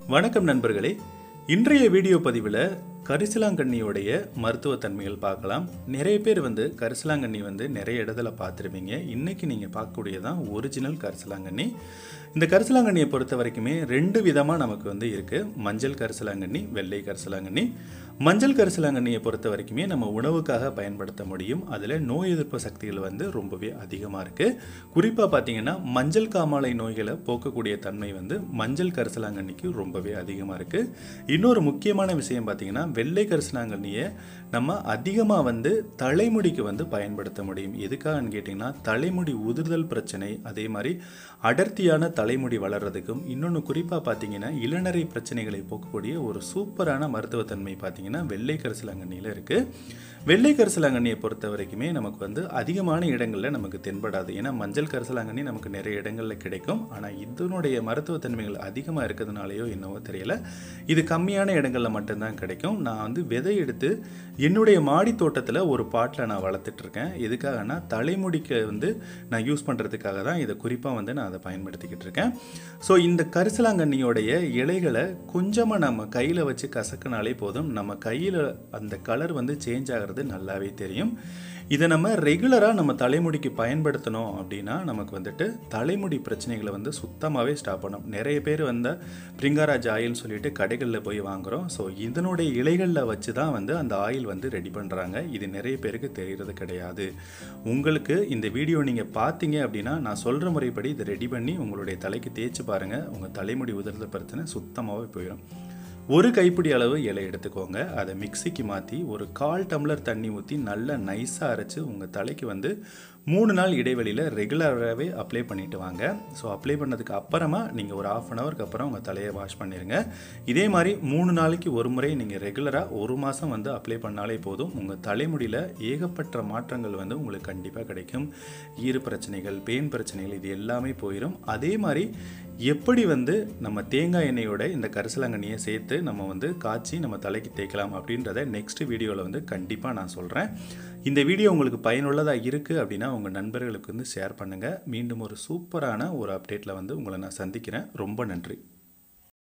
வணக்கம் நண்பர்களே இன்றைய வீடியோ பதிவில் கரிசலாங்கண்ணியோடைய மருத்துவத்தன்மைகள் பார்க்கலாம் நிறைய பேர் வந்து கரிசலாங்கண்ணி வந்து நிறைய இடத்துல பார்த்துருப்பீங்க இன்றைக்கி நீங்கள் பார்க்கக்கூடியதான் ஒரிஜினல் கரிசலாங்கண்ணி இந்த கரிசலாங்கண்ணியை பொறுத்த வரைக்குமே ரெண்டு விதமாக நமக்கு வந்து இருக்குது மஞ்சள் கரிசலாங்கண்ணி வெள்ளை கரிசலாங்கண்ணி மஞ்சள் கரிசலாங்கண்ணியை பொறுத்த வரைக்குமே நம்ம உணவுக்காக பயன்படுத்த முடியும் அதில் நோய் எதிர்ப்பு சக்திகள் வந்து ரொம்பவே அதிகமாக இருக்குது குறிப்பாக பார்த்தீங்கன்னா மஞ்சள் காமாலை நோய்களை போக்கக்கூடிய தன்மை வந்து மஞ்சள் கரிசலாங்கண்ணிக்கு ரொம்பவே அதிகமாக இருக்குது இன்னொரு முக்கியமான விஷயம் பார்த்தீங்கன்னா வெள்ளை கரிசலாங்கண்ணியை நம்ம அதிகமாக வந்து தலைமுடிக்கு வந்து பயன்படுத்த முடியும் எதுக்காகன்னு கேட்டிங்கன்னா தலைமுடி உதிர்தல் பிரச்சனை அதே மாதிரி அடர்த்தியான தலைமுடி வளர்கிறதுக்கும் இன்னொன்று குறிப்பாக பார்த்தீங்கன்னா இளநரை பிரச்சனைகளை போக்கக்கூடிய ஒரு சூப்பரான மருத்துவத்தன்மை பார்த்தீங்கன்னா வெள்ளை கரிசலாங்கண்ணியில் இருக்குது வெள்ளை கரிசலாங்கண்ணியை பொறுத்த வரைக்குமே நமக்கு வந்து அதிகமான இடங்களில் நமக்கு தென்படாது ஏன்னா மஞ்சள் கரிசலாங்கண்ணி நமக்கு நிறைய இடங்களில் கிடைக்கும் ஆனால் இதனுடைய மருத்துவத்தன்மைகள் அதிகமாக இருக்கிறதுனாலையோ என்னவோ தெரியல இது கம்மியான இடங்களில் மட்டும்தான் கிடைக்கும் நான் வந்து விதை எடுத்து என்னுடைய மாடி தோட்டத்தில் ஒரு பாட்டில் நான் வளர்த்துட்ருக்கேன் எதுக்காகனா தலைமுடிக்கு வந்து நான் யூஸ் பண்ணுறதுக்காக தான் இதை குறிப்பாக வந்து நான் அதை பயன்படுத்திக்கிட்டு இருக்கேன் ஸோ இந்த கரிசலாங்கண்ணியோடைய இலைகளை கொஞ்சமாக நம்ம கையில் வச்சு கசக்கினாலே போதும் நம்ம கையில் அந்த கலர் வந்து சேஞ்ச் ஆகிறது நல்லாவே தெரியும் இதை நம்ம ரெகுலராக நம்ம தலைமுடிக்கு பயன்படுத்தணும் அப்படின்னா நமக்கு வந்துட்டு தலைமுடி பிரச்சனைகளை வந்து சுத்தமாகவே ஸ்டாப் பண்ணும் நிறைய பேர் வந்து பிரிங்காராஜ் ஆயில்னு சொல்லிட்டு கடைகளில் போய் வாங்குகிறோம் ஸோ இதனுடைய இலைகளில் வச்சு தான் வந்து அந்த ஆயில் வந்து ரெடி பண்ணுறாங்க இது நிறைய பேருக்கு தெரியறது கிடையாது உங்களுக்கு இந்த வீடியோ நீங்கள் பார்த்தீங்க அப்படின்னா நான் சொல்கிற முறைப்படி இதை ரெடி பண்ணி உங்களுடைய தலைக்கு தேய்ச்சி பாருங்கள் உங்கள் தலைமுடி உதிர்ந்த பிரச்சனை சுத்தமாகவே போயிடும் ஒரு கைப்பிடி அளவு இலை எடுத்துக்கோங்க அதை மிக்சிக்கு மாற்றி ஒரு கால் டம்ளர் தண்ணி ஊற்றி நல்லா நைஸாக அரைச்சி உங்கள் தலைக்கு வந்து மூணு நாள் இடைவெளியில் ரெகுலராகவே அப்ளை பண்ணிட்டு வாங்க ஸோ அப்ளை பண்ணதுக்கு அப்புறமா நீங்கள் ஒரு ஆஃப் அன் ஹவருக்கு அப்புறம் உங்கள் தலையை வாஷ் பண்ணிடுங்க இதே மாதிரி மூணு நாளைக்கு ஒரு முறை நீங்கள் ரெகுலராக ஒரு மாதம் வந்து அப்ளை பண்ணாலே போதும் உங்கள் தலைமுடியில் ஏகப்பட்ட மாற்றங்கள் வந்து உங்களுக்கு கண்டிப்பாக கிடைக்கும் ஈறு பிரச்சனைகள் பெயின் பிரச்சனைகள் இது எல்லாமே போயிடும் அதே மாதிரி எப்படி வந்து நம்ம தேங்காய் எண்ணெயோட இந்த கரிசலாங்கண்ணியை சேர்த்து நம்ம வந்து காய்ச்சி நம்ம தலைக்கு தேய்க்கலாம் அப்படின்றத நெக்ஸ்ட் வீடியோவில் வந்து கண்டிப்பாக நான் சொல்கிறேன் இந்த வீடியோ உங்களுக்கு பயனுள்ளதாக இருக்குது அப்படின்னா உங்கள் நண்பர்களுக்கு வந்து ஷேர் பண்ணுங்கள் மீண்டும் ஒரு சூப்பரான ஒரு அப்டேட்டில் வந்து உங்களை நான் சந்திக்கிறேன் ரொம்ப நன்றி